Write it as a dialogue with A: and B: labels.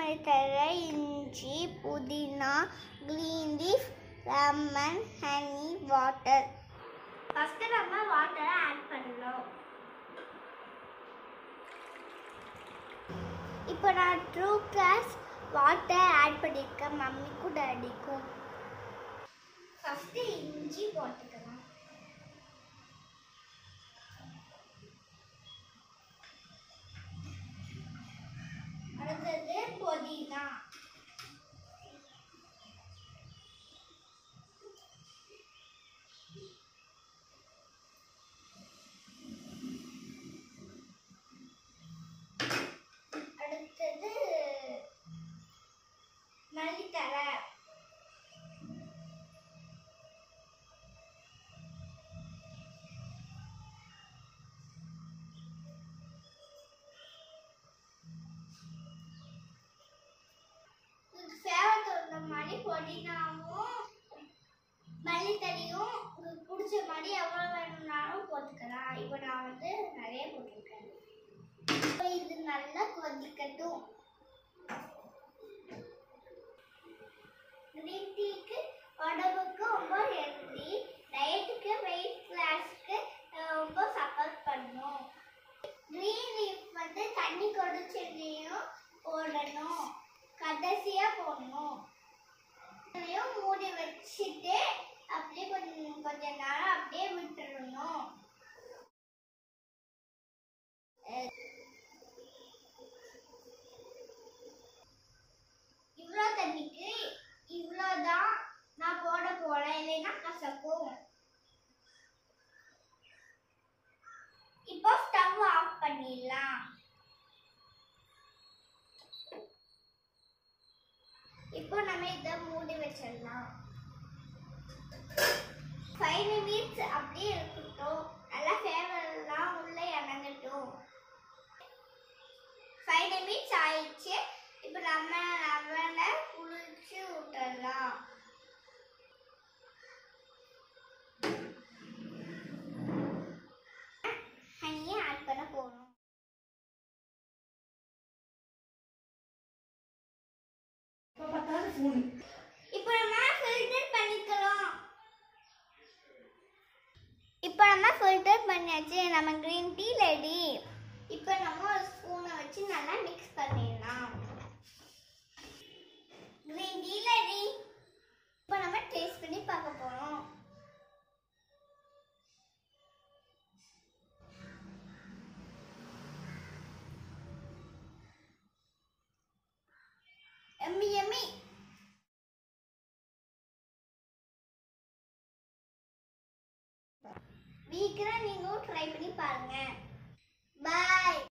A: மல்லித்தழை இஞ்சி புதினா green leaf lemon honey water first நம்ம வாட்டரை ஆட் பண்ணணும் இப்போ நான் ட்ரூ கிளாஸ் வாட்டர் ஆட் பண்ணியிருக்கேன் மம்மிக்கும் டேடிக்கும் ஃபஸ்ட்டு இஞ்சி போட்டுக்கலாம் அடுத்தது புதினா அடுத்தது மல்லித்தழை உங்களுக்கு ஃபேவரட் தகுந்த மாதிரி புதினாவும் மல்லித்தடியும் உங்களுக்கு பிடிச்ச மாதிரி எவ்வளோ வேணும்னாலும் போட்டுக்கலாம் இப்போ நான் வந்து நிறைய போட்டிருக்கேன் இப்போ இது நல்லா கொதிக்கட்டும் கிரீன் டீக்கு உடம்புக்கு ரொம்ப ஹெல்தி டயட்டுக்கு வெயிட் லாஸ்க்கு ரொம்ப சப்போர்ட் பண்ணும் கிரீன் லீஃப் வந்து தண்ணி கொதிச்சதையும் போடணும் கடைசியா போடணும் இதையும் மூடி வச்சுட்டு அப்படியே கொஞ்சம் கொஞ்ச நேரம் அப்படியே விட்டுறணும் இவ்வளோ தண்ணிக்கு இவ்வளோதான் நான் போட போறேன் இல்லைன்னா கசக்கும் இப்போ ஸ்டவ் ஆஃப் பண்ணிடலாம் இப்போ நம்ம இதை மூடி வச்சிடலாம் ஃபைவ் மினிட்ஸ் அப்படியே இருக்கட்டும் நல்லா ஃபேவரெல்லாம் உள்ளே இறங்கட்டும் ஃபைவ் மினிட்ஸ் ஆயிடுச்சு இப்போ நம்ம லெமனை குளிச்சு விட்டுடலாம் ஹனியை ஆட் பண்ண போகணும் இப்போ நம்ம ஃபில்டர் பண்ணிக்கலாம் இப்போ நம்ம ஃபில்டர் பண்ணியாச்சு நம்ம க்ரீன் டீ ரெடி இப்போ நம்ம ஒரு ஸ்பூனை வச்சு நல்லா மிக்ஸ் பண்ணிடலாம் க்ரீன் டீ ரெடி இப்போ நம்ம டேஸ்ட் பண்ணி பார்க்க போகிறோம் எம்மி எம்மி வீக்கெண்டாக நீங்களும் ட்ரை பண்ணி பாருங்க பாய்